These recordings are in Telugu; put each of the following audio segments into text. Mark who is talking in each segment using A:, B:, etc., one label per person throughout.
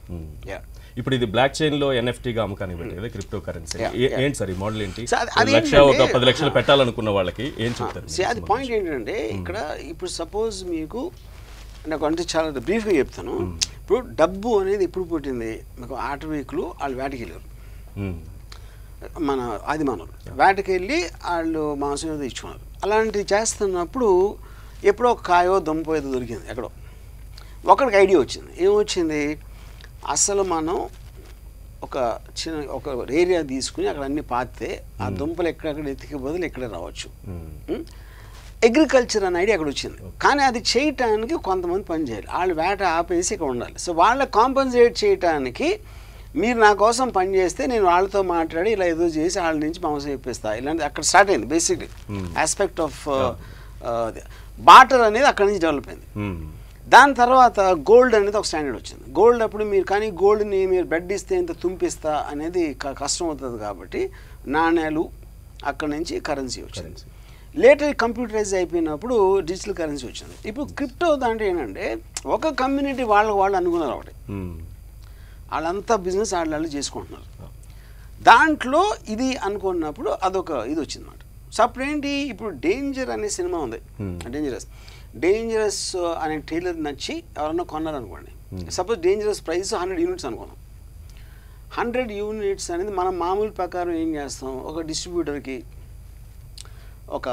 A: Yeah.
B: ఇప్పుడు ఇది బ్లాక్ చైన్ లో ఎన్ఎఫ్టీ గా అమ్మకానికి పెట్టేది క్రిప్టో కరెన్సీ
A: Yeah, yeah.
B: ఏంటి సార్ ఈ మోడల్ ఏంటి
A: So, అది- అది
B: లక్ష ఒక
A: ఏంటంటే-
B: పది లక్షలు పెట్టాలనుకున్న వాళ్ళకి ఏం చెప్తారు
A: See, అది పాయింట్ ఏంటంటే ఇక్కడ ఇప్పుడు సపోజ్ మీకు నాకు అంటే చాలా బ్రీఫ్గా చెప్తాను ఇప్పుడు డబ్బు అనేది ఎప్పుడు పుట్టింది మీకు ఆటవీకులు వాళ్ళు వేటకి వెళ్ళారు
B: మ్మ్.
A: మన ఆదిమానవులు వేటకి వెళ్ళి వాళ్ళు మాంసం ఏదో ఇచ్చుకున్నారు అలాంటివి చేస్తున్నప్పుడు ఎప్పుడో ఒక కాయో దుంపో ఏదో దొరికింది ఎక్కడో ఒకడికి ఐడియా వచ్చింది ఏమొచ్చింది అసలు మనం ఒక చిన్న ఒక ఏరియా తీసుకుని అక్కడ అన్ని పాతితే ఆ దుంపలు ఎక్కడెక్కడ ఎత్తికి బదులు ఇక్కడే రావచ్చు
B: మ్మ్.
A: అగ్రికల్చర్ అనే ఐడియా అక్కడ వచ్చింది కానీ అది చేయటానికి కొంతమంది పని చేయాలి వాళ్ళు వేట ఆపేసి ఇక్కడ ఉండాలి సో వాళ్ళ కాంపన్సేట్ చేయటానికి మీరు నా కోసం పని చేస్తే నేను వాళ్ళతో మాట్లాడి ఇలా ఏదో చేసి వాళ్ళ నుంచి మాంసం ఇప్పిస్తా ఇలాంటి అక్కడ స్టార్ట్ అయింది బేసిక్లీ ఆస్పెక్ట్ ఆఫ్ బాటర్ అనేది అక్కడ నుంచి డెవలప్ అయింది
B: మ్మ్.
A: దాని తర్వాత గోల్డ్ అనేది ఒక స్టాండర్డ్ వచ్చింది గోల్డ్ అప్పుడు మీరు కానీ గోల్డ్ని మీరు బెడ్ ఇస్తే ఇంత తుంపిస్తా అనేది క- కష్టం అవుతుంది కాబట్టి నాణ్యాలు అక్కడ నుంచి కరెన్సీ వచ్చింది
B: Currency.
A: లేటర్ కంప్యూటరైజ్ అయిపోయినప్పుడు డిజిటల్ కరెన్సీ వచ్చింది ఇప్పుడు క్రిప్టో దాంట్లో ఏంటంటే ఒక కమ్యూనిటీ వాళ్ళకి వాళ్ళు అనుకున్నారు ఒకటి
B: మ్మ్.
A: వాళ్ళంతా బిజినెస్ వాళ్ళు చేసుకుంటున్నారు దాంట్లో ఇది అనుకున్నప్పుడు అదొక ఇది వచ్చిందన్నమాట సో అప్పుడు ఏంటి ఇప్పుడు డేంజర్ అనే సినిమా ఉంది
B: Hmm.
A: డేంజరస్ డేంజరస్ అనే ట్రైలర్ నచ్చి ఎవరన్నా కొన్నారనుకోండి suppose dangerous price hundred units అనుకున్నాం హండ్రెడ్ యూనిట్స్ అనేది మనం మామూలు ప్రకారం ఏం చేస్తాం ఒక డిస్ట్రిబ్యూటర్కి ఒక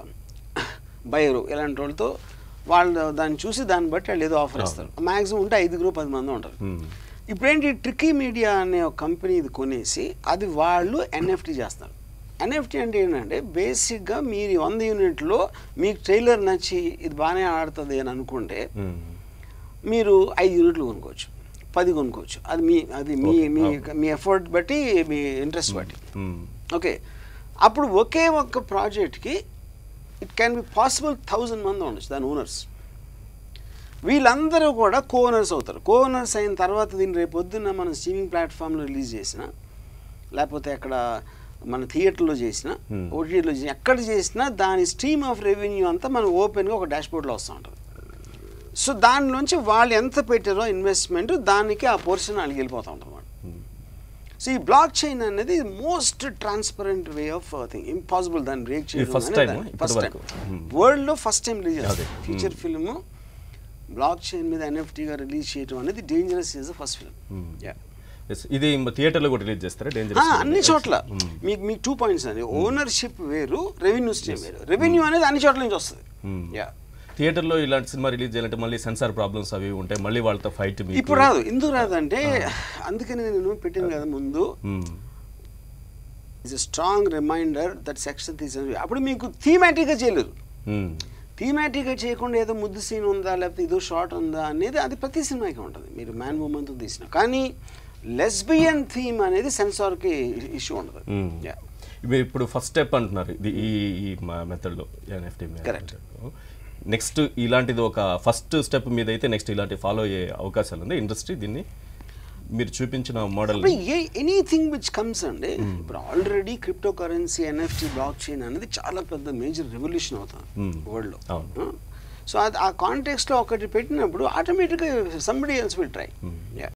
A: బయరు ఇలాంటి వాళ్ళతో వాళ్ళు దాన్ని చూసి దాన్ని బట్టి వాళ్ళు ఏదో ఆఫర్ ఇస్తారు మ్యాక్సిమం ఉంటే ఐదుగురు పది మంది ఉంటారు
B: మ్మ్.
A: ఇప్పుడేంటి ట్రికీ మీడియా అనే ఒక కంపెనీ ఇది కొనేసి అది వాళ్ళు ఎన్ఎఫ్టీ చేస్తారు ఎన్ఎఫ్టీ అంటే ఏంటంటే బేసిక్గా మీరు ఈ వంద యూనిట్లో మీకు ట్రైలర్ నచ్చి ఇది బాగానే ఆడుతుంది అని అనుకుంటే
B: మ్మ్.
A: మీరు ఐదు యూనిట్లు కొనుక్కోవచ్చు పది కొనుక్కోవచ్చు అది మీ అది మీ
B: Okay,
A: మీ
B: okay.
A: మీ ఎఫర్ట్ బట్టి మీ ఇంట్రెస్ట్ బట్టి
B: మ్మ్.
A: ఓకే అప్పుడు ఒకే ఒక్క ప్రాజెక్ట్కి it can be possible thousand మంది ఉండొచ్చు దాని ఓనర్స్ వీళ్ళందరూ కూడా కోనర్స్ అవుతారు కోనర్స్ అయిన తర్వాత దీన్ని రేపు పొద్దున్న మనం స్ట్రీమింగ్ ప్లాట్ఫామ్లో రిలీజ్ చేసిన లేకపోతే అక్కడ మన థియేటర్లో చేసిన
B: Hmm.
A: ఓటీటీలో చేసిన ఎక్కడ చేసినా దాని స్ట్రీమ్ ఆఫ్ రెవెన్యూ అంతా మనం ఓపెన్గా ఒక డాష్బోర్డ్లో వస్తూ ఉంటుంది సో దానిలోంచి వాళ్ళు ఎంత పెట్టారో ఇన్వెస్ట్మెంట్ దానికి ఆ పోర్షన్ వాళ్ళకి వెళ్ళిపోతూ ఉంటుంది అన్నమాట
B: మ్మ్.
A: సో ఈ బ్లాక్ చైన్ అనేది most transparent way of thing impossible దాన్ని బ్రేక్ చేయడం
B: first time, ఇప్పటి వరకు. Hmm.
A: వరల్డ్ లో ఫస్ట్ టైం రిలీజ్
B: అదే.
A: ఫీచర్ ఫిల్మ్ బ్లాక్ చైన్ మీద ఎన్ఎఫ్టీగా రిలీజ్ చేయడం అనేది dangerous is first film
B: Hmm. Yes. ఇది థియేటర్లో కూడా రిలీజ్ చేస్తారా డేంజర్
A: అన్ని చోట్ల మీకు మీకు టూ పాయింట్స్ అండి ఓనర్షిప్ వేరు రెవెన్యూ స్ట్రీమ్ వేరు రెవెన్యూ అనేది అన్ని చోట్ల నుంచి వస్తుంది
B: Hmm.
A: యా
B: థియేటర్లో ఇలాంటి సినిమా రిలీజ్ చేయాలంటే మళ్ళీ సెన్సార్ ప్రాబ్లమ్స్ అవి ఉంటాయి మళ్ళీ వాళ్ళతో ఫైట్
A: ఇప్పుడు రాదు ఎందుకు రాదు అంటే అందుకని నేను పెట్టింది కదా ముందు is strong reminder that section తీసిన అప్పుడు మీకు థీమాటిక్గా చేయలేరు థీమాటిక్గా చేయకుండా ఏదో ముద్దు సీన్ ఉందా లేకపోతే ఏదో షార్ట్ ఉందా అనేది అది ప్రతి సినిమాకి ఉంటుంది మీరు మ్యాన్ మూమెంట్ తీసిన కానీ లెస్బియన్ థీమ్ అనేది సెన్సార్కి ఇష్యూ ఉండదు Yeah.
B: ఇవి ఇప్పుడు ఫస్ట్ స్టెప్ అంటున్నారు ఇది ఈ ఈ మెథడ్లో ఎన్ఎఫ్టీ
A: Correct.
B: నెక్స్ట్ ఇలాంటిది ఒక ఫస్ట్ స్టెప్ మీద అయితే నెక్స్ట్ ఇలాంటి ఫాలో అయ్యే అవకాశాలు ఉంది ఇండస్ట్రీ దీన్ని మీరు చూపించిన మోడల్
A: ఇప్పుడు ఏ ఎనీథింగ్ విచ్ కమ్స్ అండి ఇప్పుడు already cryptocurrency NFT blockchain అనేది చాలా పెద్ద మేజర్ రెవల్యూషన్ అవుతుంది
B: Hmm.
A: వరల్డ్లో
B: అవును.
A: సో అది ఆ కాంటెక్స్లో ఒకటి పెట్టినప్పుడు ఆటోమేటిక్గా సంబడి ఎల్స్ విల్ ట్రై